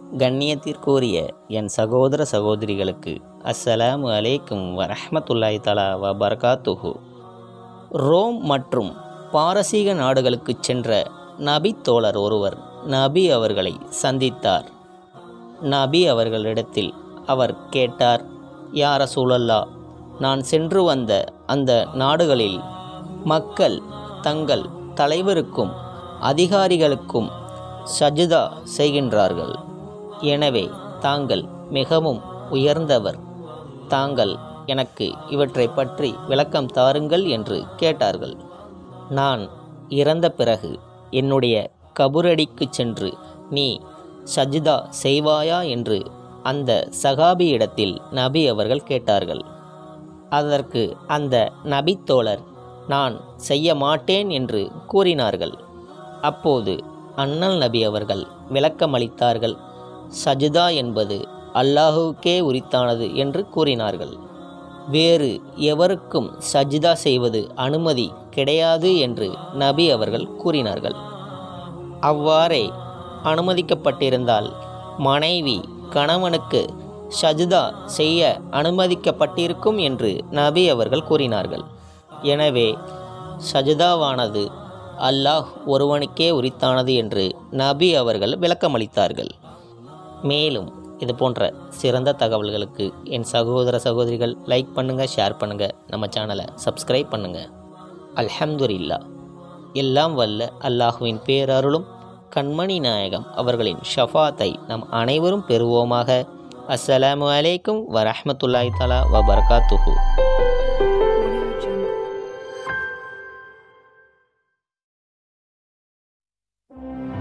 கண்ணியத்திற்குரிய என் சகோதர சகோதரிகளுக்கு அஸ்ஸலாமு அலைக்கும் வரஹ்மத்துல்லாஹி தலா வ பரகாத்துஹு ரோம் மற்றும் பாரசீக நாடுகளுக்கு சென்ற நபி தோழர் ஒருவர் நபி அவர்களை சந்தித்தார் நபி அவர்களிடத்தில் அவர் கேட்டார் யார சூழல்லா நான் சென்று வந்த அந்த நாடுகளில் மக்கள் தங்கள் தலைவருக்கும் அதிகாரிகளுக்கும் சஜிதா செய்கின்றார்கள் எனவே தாங்கள் மிகவும் உயர்ந்தவர் தாங்கள் எனக்கு இவற்றை பற்றி விளக்கம் தாருங்கள் என்று கேட்டார்கள் நான் இறந்த பிறகு என்னுடைய கபுரடிக்கு சென்று நீ சஜிதா செய்வாயா என்று அந்த சகாபியிடத்தில் நபி அவர்கள் கேட்டார்கள் அதற்கு அந்த நபித்தோழர் நான் செய்ய மாட்டேன் என்று கூறினார்கள் அப்போது அண்ணல் நபி அவர்கள் விளக்கமளித்தார்கள் சஜிதா என்பது அல்லாஹுக்கே உரித்தானது என்று கூறினார்கள் வேறு எவருக்கும் சஜிதா செய்வது அனுமதி கிடையாது என்று நபி அவர்கள் கூறினார்கள் அவ்வாறே அனுமதிக்கப்பட்டிருந்தால் மனைவி கணவனுக்கு சஜிதா செய்ய அனுமதிக்கப்பட்டிருக்கும் என்று நபி அவர்கள் கூறினார்கள் எனவே சஜிதாவானது அல்லாஹ் ஒருவனுக்கே உரித்தானது என்று நபி அவர்கள் விளக்கமளித்தார்கள் மேலும் இது போன்ற சிறந்த தகவல்களுக்கு என் சகோதர சகோதரிகள் லைக் பண்ணுங்கள் ஷேர் பண்ணுங்கள் நம்ம சேனலை சப்ஸ்கிரைப் பண்ணுங்கள் அல்ஹம்துலில்லா எல்லாம் வல்ல அல்லாஹுவின் பேரருளும் கண்மணி நாயகம் அவர்களின் ஷஃபாத்தை நம் அனைவரும் பெறுவோமாக அஸ்ஸலாமு அலைக்கும் வரஹ்மத்துல்லாஹி தஆலா வ பரகாத்துஹு Audio Jungle.